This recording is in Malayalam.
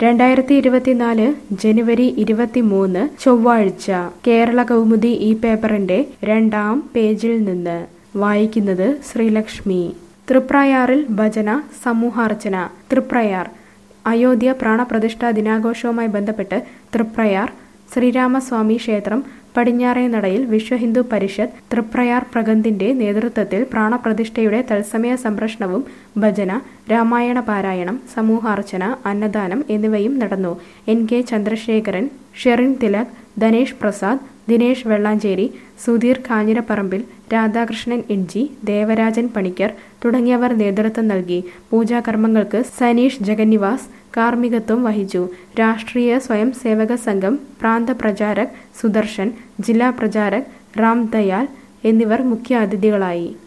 രണ്ടായിരത്തി ഇരുപത്തിനാല് ജനുവരി ഇരുപത്തിമൂന്ന് ചൊവ്വാഴ്ച കേരള കൗമുദി ഈ പേപ്പറിന്റെ രണ്ടാം പേജിൽ നിന്ന് വായിക്കുന്നത് ശ്രീലക്ഷ്മി തൃപ്രയാറിൽ ഭജന സമൂഹാർച്ചന തൃപ്രയാർ അയോധ്യ പ്രാണപ്രതിഷ്ഠാ ദിനാഘോഷവുമായി ബന്ധപ്പെട്ട് തൃപ്രയാർ ശ്രീരാമസ്വാമി ക്ഷേത്രം പടിഞ്ഞാറേ നടയിൽ വിശ്വ ഹിന്ദു പരിഷത്ത് തൃപ്രയാർ പ്രഗന്തിന്റെ നേതൃത്വത്തിൽ പ്രാണപ്രതിഷ്ഠയുടെ തത്സമയ സംപ്രഷണവും ഭജന രാമായണ പാരായണം സമൂഹാർച്ചന അന്നദാനം എന്നിവയും നടന്നു എൻ കെ ചന്ദ്രശേഖരൻ ഷെറിൻ തിലക് ധനേഷ് പ്രസാദ് ദിനേഷ് വെള്ളാഞ്ചേരി സുധീർ കാഞ്ഞിരപ്പറമ്പിൽ രാധാകൃഷ്ണൻ ഇഞ്ചി ദേവരാജൻ പണിക്കർ തുടങ്ങിയവർ നേതൃത്വം നൽകി പൂജാകർമ്മങ്ങൾക്ക് സനീഷ് ജഗന്നിവാസ് കാർമ്മികത്വം വഹിച്ചു രാഷ്ട്രീയ സ്വയം സേവക സംഘം പ്രാന്ത പ്രചാരക് സുദർശൻ ജില്ലാ പ്രചാരക് റാം ദയാൽ എന്നിവർ മുഖ്യ അതിഥികളായി